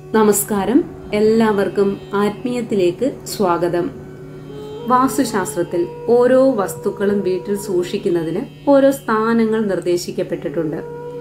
നമസ്കാരം എല്ലാവർക്കും ആത്മീയത്തിലേക്ക് സ്വാഗതം വാസ്തുശാസ്ത്രത്തിൽ ഓരോ വസ്തുക്കളും വീട്ടിൽ സൂക്ഷിക്കുന്നതിന് ഓരോ സ്ഥാനങ്ങൾ നിർദ്ദേശിക്കപ്പെട്ടിട്ടുണ്ട്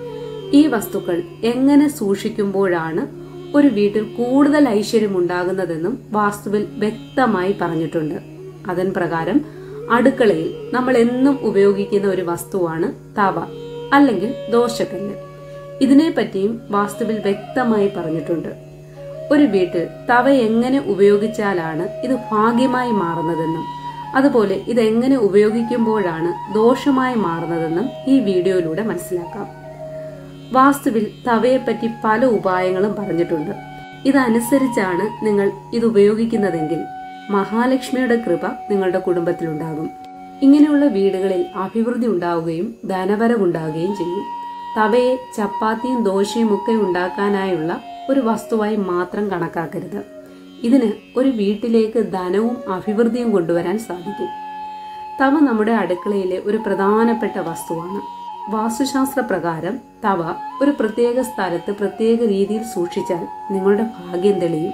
ഈ വസ്തുക്കൾ എങ്ങനെ സൂക്ഷിക്കുമ്പോഴാണ് ഒരു വീട്ടിൽ കൂടുതൽ ഐശ്വര്യം ഉണ്ടാകുന്നതെന്നും വാസ്തുവിൽ വ്യക്തമായി പറഞ്ഞിട്ടുണ്ട് അതിൻ പ്രകാരം അടുക്കളയിൽ നമ്മൾ എന്നും ഉപയോഗിക്കുന്ന ഒരു വസ്തുവാണ് തവ അല്ലെങ്കിൽ ദോശക്കല്ല് ഇതിനെപ്പറ്റിയും വാസ്തുവിൽ വ്യക്തമായി പറഞ്ഞിട്ടുണ്ട് ഒരു വീട്ടിൽ തവ എങ്ങനെ ഉപയോഗിച്ചാലാണ് ഇത് ഭാഗ്യമായി മാറുന്നതെന്നും അതുപോലെ ഇതെങ്ങനെ ഉപയോഗിക്കുമ്പോഴാണ് ദോഷമായി മാറുന്നതെന്നും ഈ വീഡിയോയിലൂടെ മനസ്സിലാക്കാം വാസ്തുവിൽ തവയെപ്പറ്റി പല ഉപായങ്ങളും പറഞ്ഞിട്ടുണ്ട് ഇതനുസരിച്ചാണ് നിങ്ങൾ ഇത് ഉപയോഗിക്കുന്നതെങ്കിൽ മഹാലക്ഷ്മിയുടെ കൃപ നിങ്ങളുടെ കുടുംബത്തിലുണ്ടാകും ഇങ്ങനെയുള്ള വീടുകളിൽ അഭിവൃദ്ധി ഉണ്ടാവുകയും ധനവരവുണ്ടാകുകയും ചെയ്യും തവയെ ചപ്പാത്തിയും ദോശയും ഒക്കെ ഉണ്ടാക്കാനായുള്ള ഒരു വസ്തുവായി മാത്രം കണക്കാക്കരുത് ഇതിന് ഒരു വീട്ടിലേക്ക് ധനവും അഭിവൃദ്ധിയും കൊണ്ടുവരാൻ സാധിക്കും തവ നമ്മുടെ അടുക്കളയിലെ ഒരു പ്രധാനപ്പെട്ട വസ്തുവാണ് വാസ്തുശാസ്ത്ര പ്രകാരം തവ ഒരു പ്രത്യേക സ്ഥലത്ത് പ്രത്യേക രീതിയിൽ സൂക്ഷിച്ചാൽ നിങ്ങളുടെ ഭാഗ്യം തെളിയും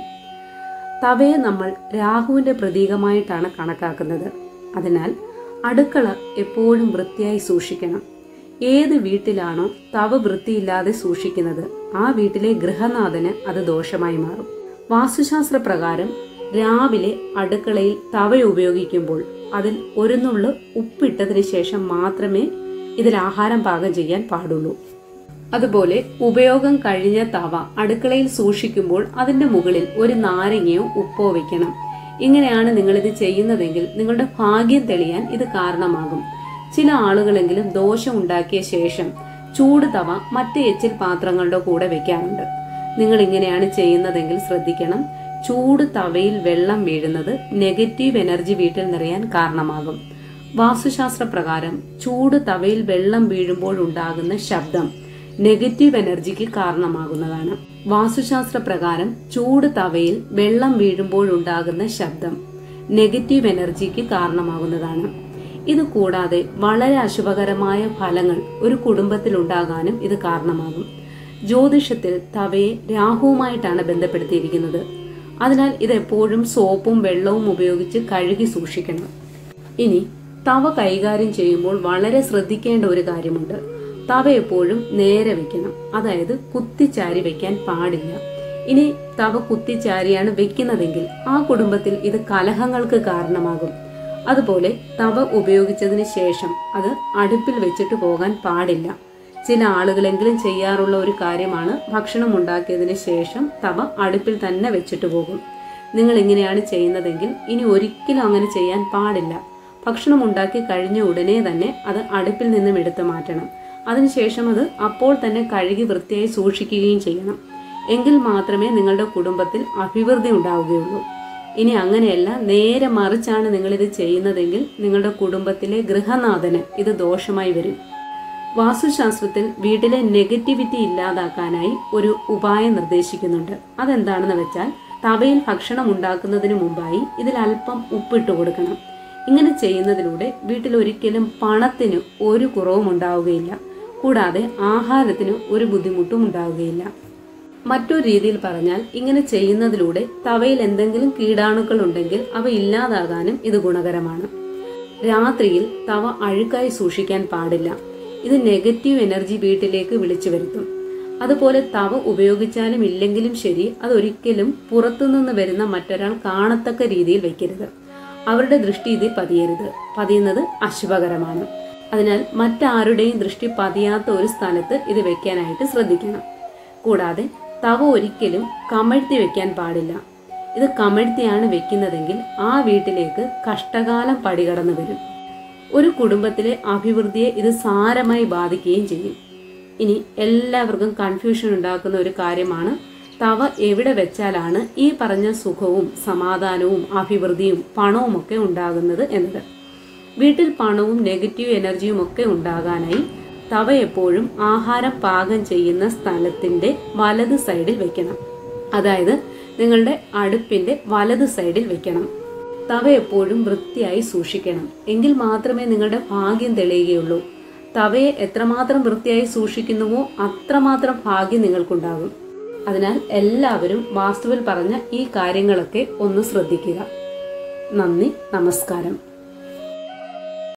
തവയെ നമ്മൾ രാഹുവിന്റെ പ്രതീകമായിട്ടാണ് കണക്കാക്കുന്നത് അതിനാൽ അടുക്കള എപ്പോഴും വൃത്തിയായി സൂക്ഷിക്കണം ഏത് വീട്ടിലാണോ തവ വൃത്തിയില്ലാതെ സൂക്ഷിക്കുന്നത് ആ വീട്ടിലെ ഗൃഹനാഥന് അത് ദോഷമായി മാറും വാസ്തുശാസ്ത്ര പ്രകാരം രാവിലെ അടുക്കളയിൽ തവ ഉപയോഗിക്കുമ്പോൾ അതിൽ ഒരു നുള്ളു ഉപ്പിട്ടതിന് ശേഷം മാത്രമേ ഇതിൽ ആഹാരം പാകം ചെയ്യാൻ പാടുള്ളൂ അതുപോലെ ഉപയോഗം കഴിഞ്ഞ തവ അടുക്കളയിൽ സൂക്ഷിക്കുമ്പോൾ അതിന്റെ മുകളിൽ ഒരു നാരങ്ങയോ ഉപ്പോ വെക്കണം ഇങ്ങനെയാണ് നിങ്ങൾ ഇത് ചെയ്യുന്നതെങ്കിൽ നിങ്ങളുടെ ഭാഗ്യം തെളിയാൻ ഇത് കാരണമാകും ചില ആളുകളെങ്കിലും ദോശ ഉണ്ടാക്കിയ ശേഷം ചൂട് തവ മറ്റ് എച്ചിൽ പാത്രങ്ങളുടെ കൂടെ വെക്കാറുണ്ട് നിങ്ങൾ ഇങ്ങനെയാണ് ചെയ്യുന്നതെങ്കിൽ ശ്രദ്ധിക്കണം ചൂട് തവയിൽ വെള്ളം വീഴുന്നത് നെഗറ്റീവ് എനർജി വീട്ടിൽ നിറയാൻ കാരണമാകും വാസ്തുശാസ്ത്ര പ്രകാരം ചൂട് തവയിൽ വെള്ളം വീഴുമ്പോൾ ഉണ്ടാകുന്ന ശബ്ദം നെഗറ്റീവ് എനർജിക്ക് കാരണമാകുന്നതാണ് വാസ്തുശാസ്ത്ര പ്രകാരം ചൂട് തവയിൽ വെള്ളം വീഴുമ്പോൾ ഉണ്ടാകുന്ന ശബ്ദം നെഗറ്റീവ് എനർജിക്ക് കാരണമാകുന്നതാണ് ഇത് കൂടാതെ വളരെ അശുഭകരമായ ഫലങ്ങൾ ഒരു കുടുംബത്തിൽ ഉണ്ടാകാനും ഇത് കാരണമാകും ജ്യോതിഷത്തിൽ തവയെ രാഹുവുമായിട്ടാണ് ബന്ധപ്പെടുത്തിയിരിക്കുന്നത് അതിനാൽ ഇത് എപ്പോഴും സോപ്പും വെള്ളവും ഉപയോഗിച്ച് കഴുകി സൂക്ഷിക്കണം ഇനി തവ കൈകാര്യം ചെയ്യുമ്പോൾ വളരെ ശ്രദ്ധിക്കേണ്ട ഒരു കാര്യമുണ്ട് തവ എപ്പോഴും നേരെ വെക്കണം അതായത് കുത്തിച്ചാരി വെക്കാൻ പാടില്ല ഇനി തവ കുത്തിച്ചാരിയാണ് വെക്കുന്നതെങ്കിൽ ആ കുടുംബത്തിൽ ഇത് കലഹങ്ങൾക്ക് കാരണമാകും അതുപോലെ തവ ഉപയോഗിച്ചതിന് ശേഷം അത് അടുപ്പിൽ വെച്ചിട്ട് പോകാൻ പാടില്ല ചില ആളുകളെങ്കിലും ചെയ്യാറുള്ള ഒരു കാര്യമാണ് ഭക്ഷണം ഉണ്ടാക്കിയതിന് ശേഷം തവ അടുപ്പിൽ തന്നെ വെച്ചിട്ട് പോകും നിങ്ങൾ ഇങ്ങനെയാണ് ചെയ്യുന്നതെങ്കിൽ ഇനി ഒരിക്കലും അങ്ങനെ ചെയ്യാൻ പാടില്ല ഭക്ഷണം ഉണ്ടാക്കി കഴിഞ്ഞ ഉടനെ തന്നെ അത് അടുപ്പിൽ നിന്നും എടുത്തു മാറ്റണം അതിനുശേഷം അത് അപ്പോൾ തന്നെ കഴുകി വൃത്തിയായി സൂക്ഷിക്കുകയും ചെയ്യണം എങ്കിൽ മാത്രമേ നിങ്ങളുടെ കുടുംബത്തിൽ അഭിവൃദ്ധി ഉണ്ടാവുകയുള്ളൂ ഇനി അങ്ങനെയല്ല നേരെ മറിച്ചാണ് നിങ്ങൾ ഇത് ചെയ്യുന്നതെങ്കിൽ നിങ്ങളുടെ കുടുംബത്തിലെ ഗൃഹനാഥന് ഇത് ദോഷമായി വരും വാസ്തുശാസ്ത്രത്തിൽ വീട്ടിലെ നെഗറ്റിവിറ്റി ഇല്ലാതാക്കാനായി ഒരു ഉപായം നിർദ്ദേശിക്കുന്നുണ്ട് അതെന്താണെന്ന് വെച്ചാൽ തവയിൽ ഭക്ഷണം ഉണ്ടാക്കുന്നതിന് മുമ്പായി ഇതിൽ അല്പം ഉപ്പിട്ട് കൊടുക്കണം ഇങ്ങനെ ചെയ്യുന്നതിലൂടെ വീട്ടിൽ ഒരിക്കലും പണത്തിന് ഒരു കുറവും ഉണ്ടാവുകയില്ല കൂടാതെ ആഹാരത്തിന് ഒരു ബുദ്ധിമുട്ടും ഉണ്ടാവുകയില്ല മറ്റൊരു രീതിയിൽ പറഞ്ഞാൽ ഇങ്ങനെ ചെയ്യുന്നതിലൂടെ തവയിൽ എന്തെങ്കിലും കീടാണുക്കൾ ഉണ്ടെങ്കിൽ അവ ഇല്ലാതാകാനും ഇത് ഗുണകരമാണ് രാത്രിയിൽ തവ അഴുക്കായി സൂക്ഷിക്കാൻ പാടില്ല ഇത് നെഗറ്റീവ് എനർജി വീട്ടിലേക്ക് വിളിച്ചു വരുത്തും അതുപോലെ തവ ഉപയോഗിച്ചാലും ഇല്ലെങ്കിലും ശരി അതൊരിക്കലും പുറത്തുനിന്ന് വരുന്ന മറ്റൊരാൾ കാണത്തക്ക രീതിയിൽ വെക്കരുത് അവരുടെ ദൃഷ്ടി ഇതിൽ പതിയരുത് പതിയുന്നത് അശുഭകരമാണ് അതിനാൽ മറ്റാരുടെയും ദൃഷ്ടി പതിയാത്ത ഒരു സ്ഥലത്ത് ഇത് വെക്കാനായിട്ട് ശ്രദ്ധിക്കണം കൂടാതെ തവ ഒരിക്കലും കമഴ്ത്തി വെക്കാൻ പാടില്ല ഇത് കമഴ്ത്തിയാണ് വെക്കുന്നതെങ്കിൽ ആ വീട്ടിലേക്ക് കഷ്ടകാലം പടികടന്നു വരും ഒരു കുടുംബത്തിലെ അഭിവൃദ്ധിയെ ഇത് സാരമായി ബാധിക്കുകയും ചെയ്യും ഇനി എല്ലാവർക്കും കൺഫ്യൂഷൻ ഉണ്ടാക്കുന്ന ഒരു കാര്യമാണ് തവ എവിടെ വെച്ചാലാണ് ഈ പറഞ്ഞ സുഖവും സമാധാനവും അഭിവൃദ്ധിയും പണവും ഒക്കെ ഉണ്ടാകുന്നത് എന്നത് വീട്ടിൽ പണവും നെഗറ്റീവ് എനർജിയും ഒക്കെ ഉണ്ടാകാനായി തവ എപ്പോഴും ആഹാരം പാകം ചെയ്യുന്ന സ്ഥലത്തിന്റെ വലത് സൈഡിൽ വെക്കണം അതായത് നിങ്ങളുടെ അടുപ്പിന്റെ വലത് സൈഡിൽ വെക്കണം തവ എപ്പോഴും വൃത്തിയായി സൂക്ഷിക്കണം എങ്കിൽ മാത്രമേ നിങ്ങളുടെ ഭാഗ്യം തെളിയുകയുള്ളൂ തവയെ എത്രമാത്രം വൃത്തിയായി സൂക്ഷിക്കുന്നുവോ അത്രമാത്രം ഭാഗ്യം നിങ്ങൾക്കുണ്ടാകും അതിനാൽ എല്ലാവരും വാസ്തുവിൽ പറഞ്ഞ ഈ കാര്യങ്ങളൊക്കെ ഒന്ന് ശ്രദ്ധിക്കുക നന്ദി നമസ്കാരം